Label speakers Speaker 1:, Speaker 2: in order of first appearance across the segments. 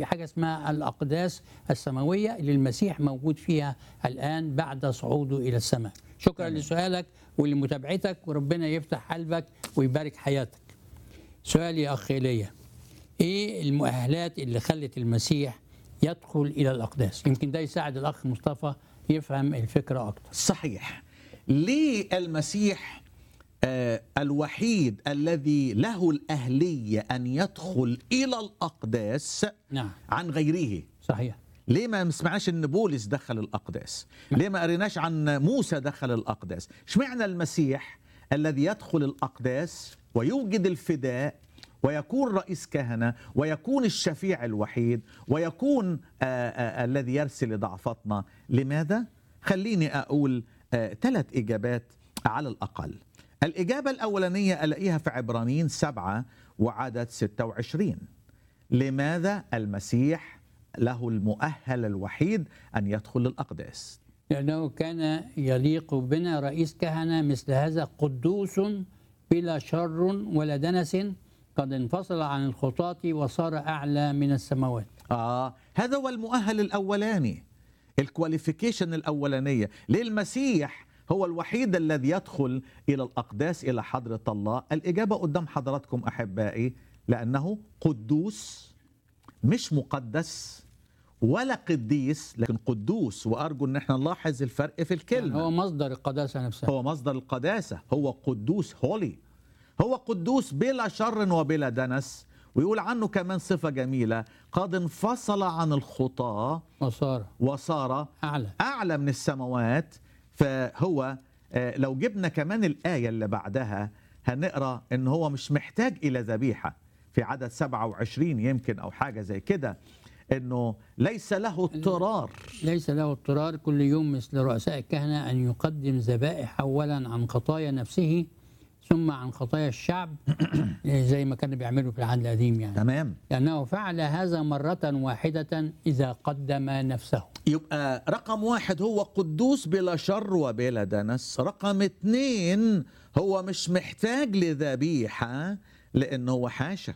Speaker 1: في حاجه اسمها الاقداس السماويه اللي المسيح موجود فيها الان بعد صعوده الى السماء شكرا لسؤالك ولمتابعتك وربنا يفتح قلبك ويبارك حياتك سؤالي يا اخ ايليا ايه المؤهلات اللي خلت المسيح يدخل الى الاقداس يمكن ده يساعد الاخ مصطفى يفهم الفكره اكتر
Speaker 2: صحيح ليه المسيح آه الوحيد الذي له الأهلية أن يدخل إلى الأقداس
Speaker 1: نعم
Speaker 2: عن غيره
Speaker 1: صحيح
Speaker 2: ليه ما سمعناش ان بولس دخل الاقداس ليه ما قريناش عن موسى دخل الاقداس اشمعنى المسيح الذي يدخل الاقداس ويوجد الفداء ويكون رئيس كهنه ويكون الشفيع الوحيد ويكون آآ آآ الذي يرسل ضعفتنا لماذا خليني اقول ثلاث اجابات على الاقل الاجابه الاولانيه الاقيها في عبرانيين سبعة وعدد 26 لماذا المسيح له المؤهل الوحيد ان يدخل الاقداس
Speaker 1: لأنه كان يليق بنا رئيس كهنة مثل هذا قدوس بلا شر ولا دنس قد انفصل عن الخطاة وصار أعلى من السماوات
Speaker 2: اه هذا هو المؤهل الاولاني الكواليفيكيشن الاولانيه للمسيح هو الوحيد الذي يدخل الى الاقداس الى حضره الله الاجابه قدام حضراتكم احبائي لانه قدوس مش مقدس ولا قديس لكن قدوس وارجو ان احنا نلاحظ الفرق في
Speaker 1: يعني
Speaker 2: الكلمه
Speaker 1: هو مصدر القداسة نفسها
Speaker 2: هو مصدر القداسة هو قدوس هولي هو قدوس بلا شر وبلا دنس ويقول عنه كمان صفة جميلة قد انفصل عن الخطاة
Speaker 1: وصار
Speaker 2: وصار
Speaker 1: أعلى
Speaker 2: أعلى من السماوات فهو آه، لو جبنا كمان الآية اللي بعدها هنقرأ إن هو مش محتاج إلى ذبيحة في عدد 27 يمكن أو حاجة زي كده إنه ليس له اضطرار
Speaker 1: ليس له اضطرار كل يوم مثل رؤساء الكهنة أن يقدم ذبائح أولا عن خطايا نفسه ثم عن خطايا الشعب زي ما كانوا بيعملوا في العهد القديم يعني
Speaker 2: تمام
Speaker 1: لأنه فعل هذا مرة واحدة إذا قدم نفسه
Speaker 2: يبقى رقم واحد هو قدوس بلا شر وبلا دنس رقم اتنين هو مش محتاج لذبيحة لأنه هو حاشا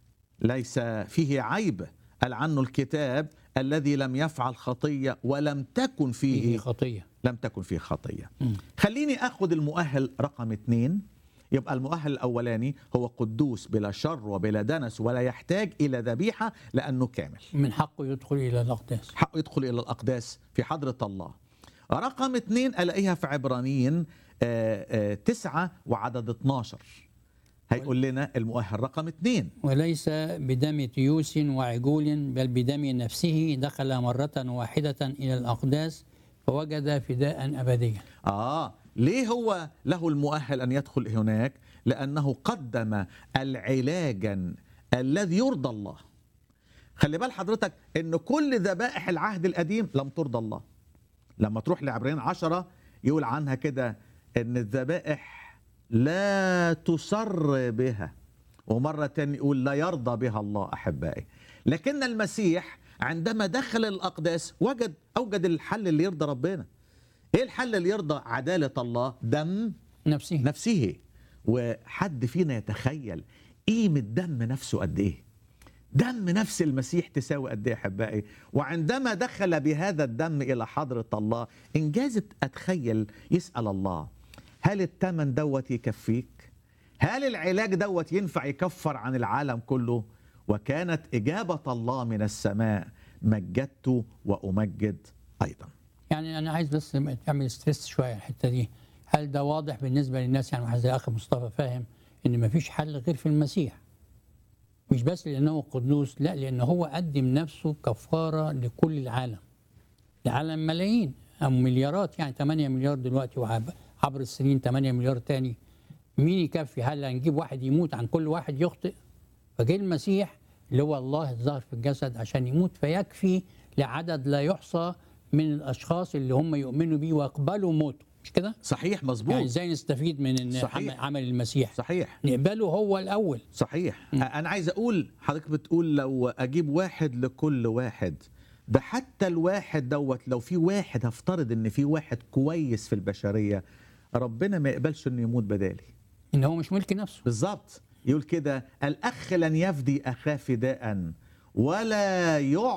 Speaker 2: ليس فيه عيب قال عنه الكتاب الذي لم يفعل خطية ولم تكن
Speaker 1: فيه
Speaker 2: فيه
Speaker 1: خطية
Speaker 2: لم تكن فيه خطية
Speaker 1: مم.
Speaker 2: خليني أخذ المؤهل رقم اتنين يبقى المؤهل الأولاني هو قدوس بلا شر وبلا دنس ولا يحتاج إلى ذبيحة لأنه كامل
Speaker 1: من حقه يدخل إلى الأقداس
Speaker 2: حقه يدخل إلى الأقداس في حضرة الله رقم اتنين ألاقيها في عبرانيين آه، آه، تسعة وعدد 12 هيقول لنا المؤهل رقم اتنين
Speaker 1: وليس بدم تيوس وعجول بل بدم نفسه دخل مرة واحدة إلى الأقداس فوجد فداء أبديا
Speaker 2: آه ليه هو له المؤهل أن يدخل هناك لأنه قدم العلاجا الذي يرضى الله خلي بال حضرتك ان كل ذبائح العهد القديم لم ترضى الله لما تروح لعبرين عشرة يقول عنها كده ان الذبائح لا تسر بها ومرة تانية يقول لا يرضى بها الله أحبائي لكن المسيح عندما دخل الأقداس وجد أوجد الحل اللي يرضى ربنا إيه الحل اللي يرضى عدالة الله دم
Speaker 1: نفسه
Speaker 2: نفسه وحد فينا يتخيل قيمة دم نفسه قد إيه دم نفس المسيح تساوي قد ايه يا احبائي وعندما دخل بهذا الدم الى حضره الله انجازت اتخيل يسال الله هل الثمن دوت يكفيك هل العلاج دوت ينفع يكفر عن العالم كله وكانت اجابه الله من السماء مجدت وامجد ايضا
Speaker 1: يعني أنا عايز بس تعمل ستريس شوية الحتة دي هل ده واضح بالنسبة للناس يعني واحد زي أخ مصطفى فاهم إن مفيش حل غير في المسيح مش بس لأنه قدوس لا لأنه هو قدم نفسه كفارة لكل العالم العالم ملايين أو مليارات يعني 8 مليار دلوقتي وعب- عبر السنين 8 مليار تاني مين يكفي هل هنجيب واحد يموت عن كل واحد يخطئ فجه المسيح اللي هو الله الظاهر في الجسد عشان يموت فيكفي لعدد لا يحصى من الاشخاص اللي هم يؤمنوا بيه ويقبلوا موته مش كده؟
Speaker 2: صحيح مظبوط
Speaker 1: يعني ازاي نستفيد من إن
Speaker 2: صحيح.
Speaker 1: عمل- عمل المسيح؟
Speaker 2: صحيح
Speaker 1: نقبله هو الاول
Speaker 2: صحيح انا عايز اقول حضرتك بتقول لو اجيب واحد لكل واحد ده حتى الواحد دوت لو في واحد هفترض ان في واحد كويس في البشريه ربنا ما يقبلش انه يموت بدالي
Speaker 1: ان هو مش ملك نفسه
Speaker 2: بالظبط يقول كده الاخ لن يفدي اخاه فداء ولا يع